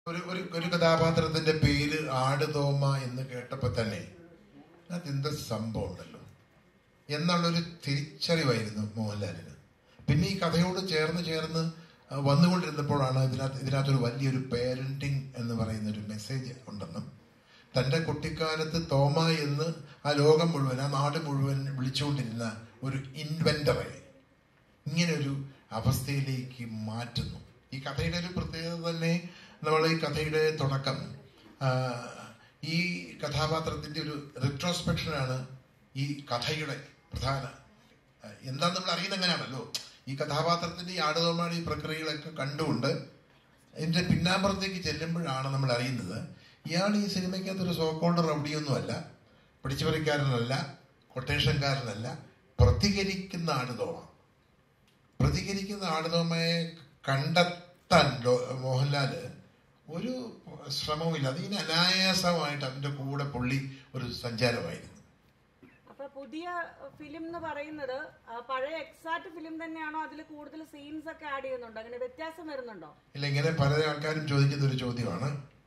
ഒരു ഒരു ഒരു കഥാപാത്രത്തിന്റെ പേര് ആട് തോമ എന്ന് കേട്ടപ്പോ തന്നെ അതെന്ത് സംഭവം ഉണ്ടല്ലോ എന്നുള്ളൊരു തിരിച്ചറിവായിരുന്നു മോഹൻലാലിന് പിന്നെ ഈ കഥയോട് ചേർന്ന് ചേർന്ന് ആ, വന്നുകൊണ്ടിരുന്നപ്പോഴാണ് ഇതിനകത്ത് ഇതിനകത്തൊരു വലിയൊരു പേരന്റിങ് എന്ന് പറയുന്ന ഒരു മെസ്സേജ് ഉണ്ടെന്നും തൻ്റെ കുട്ടിക്കാലത്ത് തോമ എന്ന് ആ ലോകം മുഴുവൻ ആ നാട് മുഴുവൻ വിളിച്ചുകൊണ്ടിരുന്ന ഒരു ഇൻവെന്ററെ ഇങ്ങനെ ഒരു അവസ്ഥയിലേക്ക് മാറ്റുന്നു ഈ കഥയുടെ ഒരു പ്രത്യേകത തന്നെ നമ്മൾ ഈ കഥയുടെ തുടക്കം ആ, ഈ കഥാപാത്രത്തിന്റെ ഒരു റിട്രോസ്പെക്ഷനാണ് ഈ കഥയുടെ പ്രധാന ആ, എന്താന്ന് നമ്മൾ അറിയുന്നത് എങ്ങനെയാണല്ലോ ഈ കഥാപാത്രത്തിന്റെ ഈ ആടുതോമാടി പ്രക്രിയകളൊക്കെ കണ്ടുകൊണ്ട് ഇതിന്റെ പിന്നാമ്പുറത്തേക്ക് ചെല്ലുമ്പോഴാണ് നമ്മൾ അറിയുന്നത് ഇയാൾ ഈ സിനിമയ്ക്കകത്ത് ഒരു സോക്കോൾഡ് റൗഡിയൊന്നുമല്ല പിടിച്ചുപറിക്കാരനല്ല കൊട്ടേഷൻകാരനല്ല പ്രതികരിക്കുന്ന ആടുതോമ പ്രതികരിക്കുന്ന ആടുതോമയെ കണ്ടെത്താൻ ലോ- മോഹൻലാല് ഒരു ശ്രമവുമില്ല അതിന് അനായാസമായിട്ട് അതിന്റെ കൂടെ പുള്ളി ഒരു സഞ്ചാരമായിരുന്നു അപ്പൊ പുതിയ ഫിലിം എന്ന് പറയുന്നത് ആ, പഴയ എക്സാക്ട് ഫിലിം തന്നെയാണോ അതിൽ കൂടുതൽ സീൻസ് ഒക്കെ ആഡ് ചെയ്യുന്നുണ്ടോ അങ്ങനെ വ്യത്യാസം വരുന്നുണ്ടോ ഇല്ല ഇങ്ങനെ പല ആൾക്കാരും ചോദിക്കുന്ന ഒരു ചോദ്യമാണ്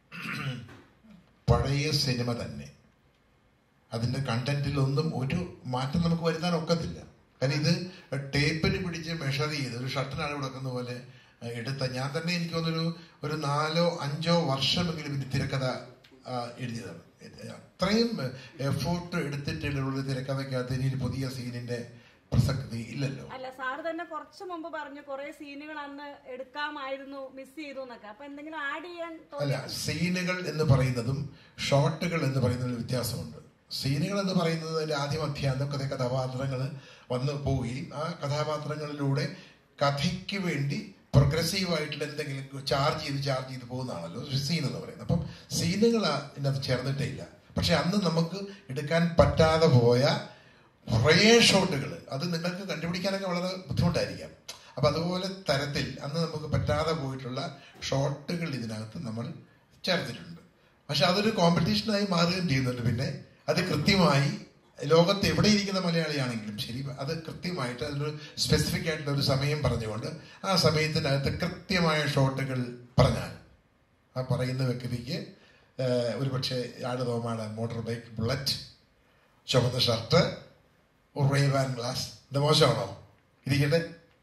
പഴയ സിനിമ തന്നെ അതിന്റെ കണ്ടന്റിൽ ഒന്നും ഒരു മാറ്റം നമുക്ക് വരുത്താൻ ഒക്കത്തില്ല കാരണം ഇത് ടേപ്പിന് പിടിച്ച് മെഷർ ചെയ്ത് ഒരു ഷർട്ടിനാണ് കൊടുക്കുന്ന പോലെ ആ, എടുത്ത ഞാൻ തന്നെ എനിക്ക് തോന്നുന്നൊരു ഒരു നാലോ അഞ്ചോ വർഷമെങ്കിലും ഇതിന്റെ തിരക്കഥ ആ, എഴുതിയതാണ് ഇത് അത്രയും എഫോർട്ട് എടുത്തിട്ടുള്ള ഒരു തിരക്കഥയ്ക്കകത്ത് ഇനി ഒരു പുതിയ സീനിന്റെ പ്രസക്തി ഇല്ലല്ലോ അല്ല സാറ് തന്നെ കുറച്ച് മുമ്പ് പറഞ്ഞു കുറെ സീനുകൾ അന്ന് എടുക്കാമായിരുന്നു മിസ് ചെയ്തു എന്നൊക്കെ അപ്പൊ എന്തെങ്കിലും ആഡ് ചെയ്യാൻ അല്ല തോന്നി സീനുകൾ എന്ന് പറയുന്നതും ഷോട്ടുകൾ എന്ന് പറയുന്നതിൽ വ്യത്യാസമുണ്ട് സീനുകൾ എന്ന് പറയുന്നത് അതിന്റെ ആദ്യം അധ്യാന്തം കഥ കഥാപാത്രങ്ങൾ വന്നു പോവുകയും ആ കഥാപാത്രങ്ങളിലൂടെ കഥയ്ക്ക് വേണ്ടി progressive ആയിട്ടുള്ള എന്തെങ്കിലും ചാർജ് ചെയ്ത് ചാർജ് ചെയ്ത് പോകുന്നതാണല്ലോ ഒരു സീൻ എന്ന് പറയുന്നത് അപ്പം സീനുകൾ ഇതിനകത്ത് ചേർന്നിട്ടേ ഇല്ല പക്ഷെ അന്ന് നമുക്ക് എടുക്കാൻ പറ്റാതെ പോയ കുറേ ഷോട്ടുകൾ അത് നിങ്ങൾക്ക് കണ്ടുപിടിക്കാനൊക്കെ വളരെ ബുദ്ധിമുട്ടായിരിക്കാം അപ്പൊ അതുപോലെ തരത്തിൽ അന്ന് നമുക്ക് പറ്റാതെ പോയിട്ടുള്ള ഷോട്ടുകൾ ഇതിനകത്ത് നമ്മൾ ചേർത്തിട്ടുണ്ട് പക്ഷെ അതൊരു കോമ്പറ്റീഷനായി മാറുകയും ചെയ്യുന്നുണ്ട് പിന്നെ അത് കൃത്യമായി ലോകത്ത് എവിടെ ഇരിക്കുന്ന മലയാളിയാണെങ്കിലും ശരി അത് കൃത്യമായിട്ട് അതിലൊരു സ്പെസിഫിക് ആയിട്ടുള്ള ഒരു സമയം പറഞ്ഞുകൊണ്ട് ആ സമയത്തിനകത്ത് കൃത്യമായ ഷോട്ടുകൾ പറഞ്ഞാൽ ആ പറയുന്ന വ്യക്തിക്ക് ഏഹ്, ഒരു പക്ഷേ ആട് തോമാണ് മോട്ടോർ ബൈക്ക് ബുള്ളറ്റ് ചുവന്ന ഷർട്ട് റേവാൻ ഗ്ലാസ് ഇത് മോശമാണോ ഇരിക്കട്ടെ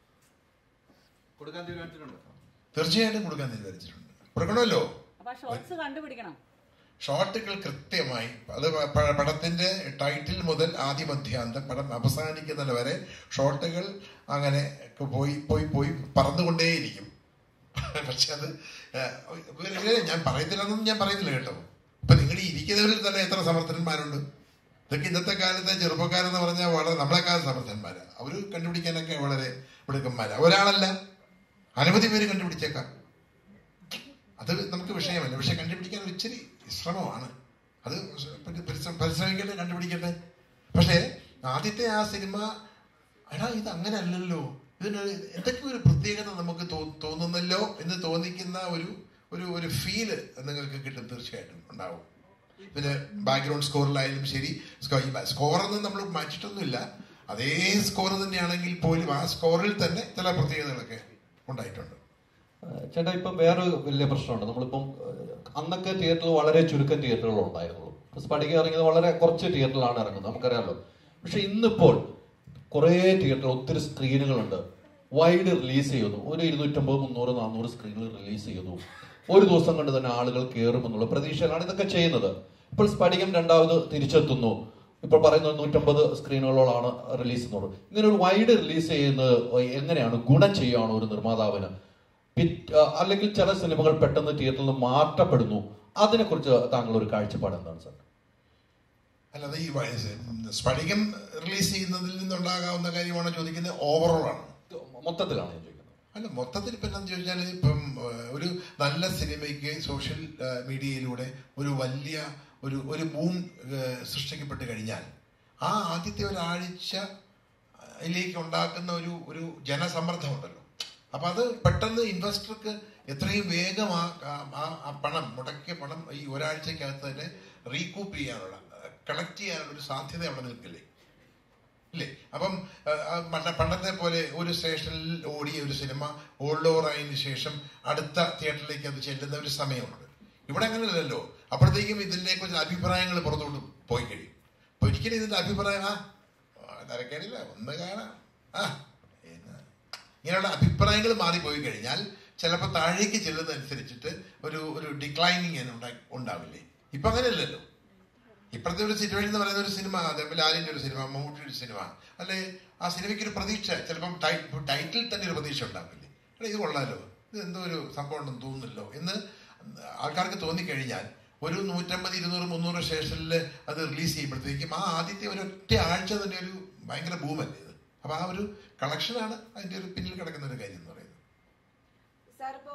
കൊടുക്കാൻ തീരുമാനിച്ചിട്ടുണ്ടോ തീർച്ചയായിട്ടും കൊടുക്കാൻ തീരുമാനിച്ചിട്ടുണ്ട് കൊടുക്കണമല്ലോ അപ്പൊ ഷോർട്സ് കണ്ടുപിടിക്കണം ഷോട്ടുകൾ കൃത്യമായി അത് പ- പ- പടത്തിന്റെ ടൈറ്റിൽ മുതൽ ആദ്യമധ്യാന്തം പടം അവസാനിക്കുന്നത് വരെ ഷോട്ടുകൾ അങ്ങനെ പോയി പോയി പോയി പറന്നുകൊണ്ടേയിരിക്കും പക്ഷെ അത് ഏഹ്, ഇവര് ഞാൻ പറയത്തില്ലെന്നും ഞാൻ പറയുന്നില്ല കേട്ടോ ഇപ്പൊ നിങ്ങൾ ഈ ഇരിക്കുന്നവരിൽ തന്നെ എത്ര സമർത്ഥന്മാരുണ്ട് ഇതൊക്കെ ഇന്നത്തെ കാലത്തെ ചെറുപ്പക്കാരെന്ന് പറഞ്ഞാൽ വളരെ നമ്മളെക്കാളും സമർത്ഥന്മാരാ അവര് കണ്ടുപിടിക്കാനൊക്കെ വളരെ മിടുക്കന്മാരാ ഒരാളല്ല അനവധി പേര് കണ്ടുപിടിച്ചേക്കാം അത് നമുക്ക് വിഷയമല്ല പക്ഷെ കണ്ടുപിടിക്കാൻ ഒരു ഇച്ചിരി ശ്രമമാണ് അത് പരിശ്ര- പരിശ്രമിക്കട്ടെ കണ്ടുപിടിക്കട്ടെ പക്ഷേ ആദ്യത്തെ ആ സിനിമ എടാ ഇത് അങ്ങനെ അല്ലല്ലോ ഇതിന് എന്തൊക്കെ ഒരു പ്രത്യേകത നമുക്ക് തോ- തോന്നുന്നല്ലോ എന്ന് തോന്നിക്കുന്ന ഒരു ഒരു ഒരു ഫീല് നിങ്ങൾക്ക് കിട്ടും തീർച്ചയായിട്ടും ഉണ്ടാവും പിന്നെ ബാക്ക്ഗ്രൗണ്ട് സ്കോറിലായാലും ശരി സ്കോറൊന്നും നമ്മൾ മാറ്റിയിട്ടൊന്നുമില്ല അതേ സ്കോർ തന്നെയാണെങ്കിൽ പോലും ആ സ്കോറിൽ തന്നെ ചില പ്രത്യേകതകളൊക്കെ ഉണ്ടായിട്ടുണ്ട് ഏഹ് ചേട്ടാ ഇപ്പം വേറൊരു വലിയ പ്രശ്നമുണ്ട് നമ്മളിപ്പം ഏഹ് അന്നൊക്കെ തിയേറ്ററിൽ വളരെ ചുരുക്കം തിയേറ്ററുകൾ ഉണ്ടായിരുന്നുള്ളൂ ഇപ്പൊ സ്പടിക ഇറങ്ങിയത് വളരെ കുറച്ച് തിയേറ്ററിലാണ് ഇറങ്ങുന്നത് നമുക്കറിയാമല്ലോ പക്ഷെ ഇന്നിപ്പോൾ കുറേ തിയേറ്ററിൽ ഒത്തിരി സ്ക്രീനുകളുണ്ട് വൈഡ് റിലീസ് ചെയ്യുന്നു ഒരു ഇരുന്നൂറ്റമ്പത് മുന്നൂറ് നാനൂറ് സ്ക്രീനുകൾ റിലീസ് ചെയ്യുന്നു ഒരു ദിവസം കൊണ്ട് തന്നെ ആളുകൾ കയറുമെന്നുള്ള പ്രതീക്ഷയിലാണ് ഇതൊക്കെ ചെയ്യുന്നത് ഇപ്പോൾ സ്പടികം രണ്ടാമത് തിരിച്ചെത്തുന്നു ഇപ്പോൾ പറയുന്നത് നൂറ്റമ്പത് സ്ക്രീനുകളോളാണ് റിലീസ് എന്നുള്ളത് ഇങ്ങനെ ഒരു വൈഡ് റിലീസ് ചെയ്യുന്നത് എങ്ങനെയാണ് ഗുണം ചെയ്യുകയാണ് ഒരു നിർമ്മാതാവിന് പിറ്റ്- ആ, അല്ലെങ്കിൽ ചില സിനിമകൾ പെട്ടെന്ന് തിയേറ്ററിൽ നിന്ന് മാറ്റപ്പെടുന്നു അതിനെക്കുറിച്ച് താങ്കൾ ഒരു കാഴ്ചപ്പാട് എന്താണ് സാർ അല്ലാതെ ഈ വയസ്സ് സ്ഫടികം റിലീസ് ചെയ്യുന്നതിൽ നിന്നുണ്ടാകാവുന്ന കാര്യമാണോ ചോദിക്കുന്നത് ഓവറോൾ ആണ് മൊത്തത്തിലാണ് ഞാൻ ചോദിക്കുന്നത് അല്ല മൊത്തത്തിൽ ഇപ്പം എന്താണെന്ന് ചോദിച്ചാൽ ഇപ്പം ഏഹ്, ഒരു നല്ല സിനിമയ്ക്ക് സോഷ്യൽ ഏഹ്, മീഡിയയിലൂടെ ഒരു വലിയ ഒരു ഒരു ബൂം ഏഹ്, സൃഷ്ടിക്കപ്പെട്ട് കഴിഞ്ഞാൽ ആ ആദ്യത്തെ ഒരാഴ്ച യിലേക്ക് ഉണ്ടാക്കുന്ന ഒരു ഒരു ജനസമ്മർദ്ദമുണ്ടല്ലോ അപ്പൊ അത് പെട്ടെന്ന് ഇൻവെസ്റ്റർക്ക് എത്രയും വേഗം ആ ആ- ആ പണം മുടക്കിയ പണം ഈ ഒരാഴ്ചക്കകത്ത് തന്നെ റീകൂപ്പ് ചെയ്യാനുള്ള കളക്ട് ചെയ്യാനുള്ള ഒരു സാധ്യത അവിടെ നിൽക്കില്ലേ ഇല്ലേ അപ്പം ആ, ആ, പണ്ട- പണ്ടത്തെ പോലെ ഒരു സ്റ്റേഷനിൽ ഓടിയ ഒരു സിനിമ ഓൾഡ് ഓവർ ആയതിനു ശേഷം അടുത്ത തിയേറ്ററിലേക്ക് അത് ചെല്ലുന്ന ഒരു സമയമുണ്ട് ഇവിടെ അങ്ങനെയല്ലല്ലോ അപ്പോഴത്തേക്കും ഇതിനെ കുറിച്ച് അഭിപ്രായങ്ങൾ പുറത്തോട്ട് പോയി കഴിയും അപ്പൊ ഒരിക്കലും ഇതിന്റെ അഭിപ്രായം ആ തരക്കേടില്ല ഒന്ന് കാണാം ആ എന്ന് ഇങ്ങനെയുള്ള അഭിപ്രായങ്ങൾ മാറിപ്പോയി കഴിഞ്ഞാൽ ചിലപ്പോൾ താഴേക്ക് ചെല്ലുന്നതനുസരിച്ചിട്ട് ഒരു ഒരു ഡിക്ലൈനിങ് ഉണ്ടാവില്ലേ ഇപ്പൊ അങ്ങനെയല്ലല്ലോ ഇപ്പോഴത്തെ ഒരു സിറ്റുവേഷൻ എന്ന് പറയുന്ന ഒരു സിനിമ അതേപോലെ ലാലിന്റെ ഒരു സിനിമ മമ്മൂട്ടിയുടെ ഒരു സിനിമ അല്ലെ ആ സിനിമയ്ക്ക് ഒരു പ്രതീക്ഷ ചിലപ്പം ടൈ- ടൈറ്റിൽ തന്നെ ഒരു പ്രതീക്ഷ ഉണ്ടാവില്ലേ എടാ ഇത് കൊള്ളാലോ ഇത് എന്തോ ഒരു സംഭവം ഉണ്ടെന്ന് തോന്നുന്നല്ലോ എന്ന് ആൾക്കാർക്ക് തോന്നിക്കഴിഞ്ഞാൽ ഒരു നൂറ്റമ്പത് ഇരുന്നൂറ് മുന്നൂറ് സ്റ്റേഷനിൽ അത് റിലീസ് ചെയ്യുമ്പോഴത്തേക്കും ആ ആദ്യത്തെ ഒരൊറ്റ ആഴ്ച തന്നെ ഒരു ഭയങ്കര ബൂമല്ലേ ഇത് അപ്പൊ ആ ഒരു കളക്ഷനാണ് അതിന്റെ ഒരു പിന്നിൽ കിടക്കുന്ന ഒരു കാര്യം എന്ന് പറയുന്നത് സാർ ഇപ്പോ